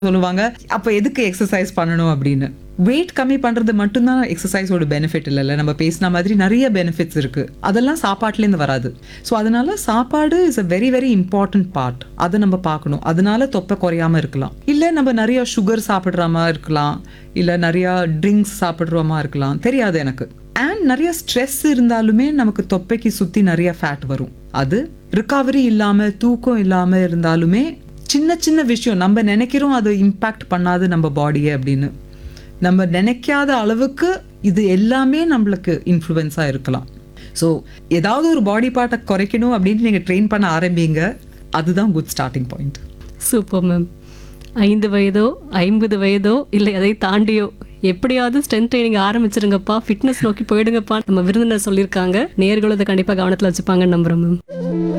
சொல்லுவாங்க அப்ப எதுக்கு எக்ஸசைஸ் பண்ணணும் அப்படின்னு வெயிட் கம்மி பண்றது மட்டும்தான் எக்ஸசைஸோட பெனிஃபிட் இல்லைல்ல நம்ம பேசின மாதிரி நிறைய பெனிஃபிட்ஸ் இருக்கு அதெல்லாம் சாப்பாட்டுலேருந்து வராது ஸோ அதனால சாப்பாடு is a very very important part அதை நம்ம பார்க்கணும் அதனால தொப்பை குறையாம இருக்கலாம் இல்லை நம்ம நிறைய சுகர் சாப்பிட்றாம இருக்கலாம் இல்லை நிறைய ட்ரிங்க்ஸ் சாப்பிட்றோமா இருக்கலாம் தெரியாது எனக்கு அண்ட் நிறைய ஸ்ட்ரெஸ் இருந்தாலுமே நமக்கு தொப்பைக்கு சுற்றி நிறைய ஃபேட் வரும் அது ரிகவரி இல்லாமல் தூக்கம் இல்லாமல் இருந்தாலுமே சின்ன சின்ன விஷயம் நம்ம நினைக்கிறோம் அது இம்பேக்ட் பண்ணாது நம்ம பாடியை அப்படின்னு நம்ம நினைக்காத அளவுக்கு இது எல்லாமே நம்மளுக்கு இன்ஃப்ளூயன்ஸாக இருக்கலாம் ஸோ ஏதாவது ஒரு பாடி பார்ட்டை குறைக்கணும் அப்படின்னு நீங்கள் ட்ரெயின் பண்ண ஆரம்பிங்க அதுதான் good starting point super ma'am ஐந்து வயதோ ஐம்பது வயதோ இல்லை அதை தாண்டியோ எப்படியாவது ஸ்ட்ரென்த் ட்ரைனிங் ஆரம்பிச்சிருங்கப்பா ஃபிட்னஸ் நோக்கி போயிடுங்கப்பா நம்ம விருந்தினர் சொல்லியிருக்காங்க நேர்களும் அதை கண்டிப்பாக கவனத்தில் வச்சுப்பாங்கன்னு நம்புறோம் மேம்